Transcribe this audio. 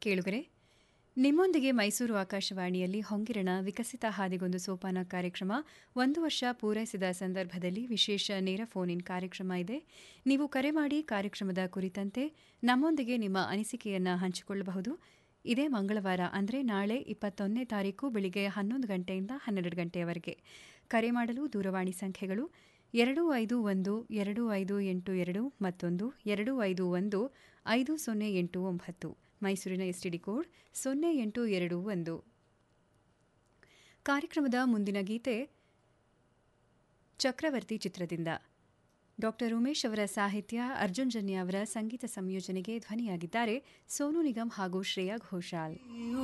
ಕೇಳುಗರೆ ನಿಮ್ಮೊಂದಿಗೆ ಮೈಸೂರು ಆಕಾಶವಾಣಿಯಲ್ಲಿ ಹೊಂಗಿರಣ ವಿಕಸಿತ ಹಾದಿಗೊಂದು ಸೋಪಾನ ಕಾರ್ಯಕ್ರಮ ಒಂದು ವರ್ಷ ಪೂರೈಸಿದ ಸಂದರ್ಭದಲ್ಲಿ ವಿಶೇಷ ನೇರ ಫೋನ್ ಇನ್ ಕಾರ್ಯಕ್ರಮ ಇದೆ ನೀವು ಕರೆ ಮಾಡಿ ಕಾರ್ಯಕ್ರಮದ ಕುರಿತಂತೆ ನಮ್ಮೊಂದಿಗೆ ನಿಮ್ಮ ಅನಿಸಿಕೆಯನ್ನು ಹಂಚಿಕೊಳ್ಳಬಹುದು ಇದೇ ಮಂಗಳವಾರ ಅಂದರೆ ನಾಳೆ ಇಪ್ಪತ್ತೊಂದನೇ ತಾರೀಕು ಬೆಳಿಗ್ಗೆ ಹನ್ನೊಂದು ಗಂಟೆಯಿಂದ ಹನ್ನೆರಡು ಗಂಟೆಯವರೆಗೆ ಕರೆ ಮಾಡಲು ದೂರವಾಣಿ ಸಂಖ್ಯೆಗಳು ಎರಡು ಐದು ಒಂದು ಎರಡು ಐದು ಎಂಟು ಎರಡು ಮತ್ತೊಂದು ಎರಡು ಐದು ಒಂದು ಐದು ಸೊನ್ನೆ ಎಂಟು ಒಂಬತ್ತು ಮೈಸೂರಿನ ಎಸ್ಟಿಡಿ ಕೋಡ್ ಸೊನ್ನೆ ಎಂಟು ಎರಡು ಒಂದು ಕಾರ್ಯಕ್ರಮದ ಮುಂದಿನ ಗೀತೆ ಚಕ್ರವರ್ತಿ ಚಿತ್ರದಿಂದ ಡಾಕ್ಟರ್ ಉಮೇಶ್ ಅವರ ಸಾಹಿತ್ಯ ಅರ್ಜುನ್ ಜನ್ಯ ಅವರ ಸಂಗೀತ ಸಂಯೋಜನೆಗೆ ಧ್ವನಿಯಾಗಿದ್ದಾರೆ ಸೋನು ನಿಗಮ್ ಹಾಗೂ ಶ್ರೇಯಾ ಘೋಷಾಲ್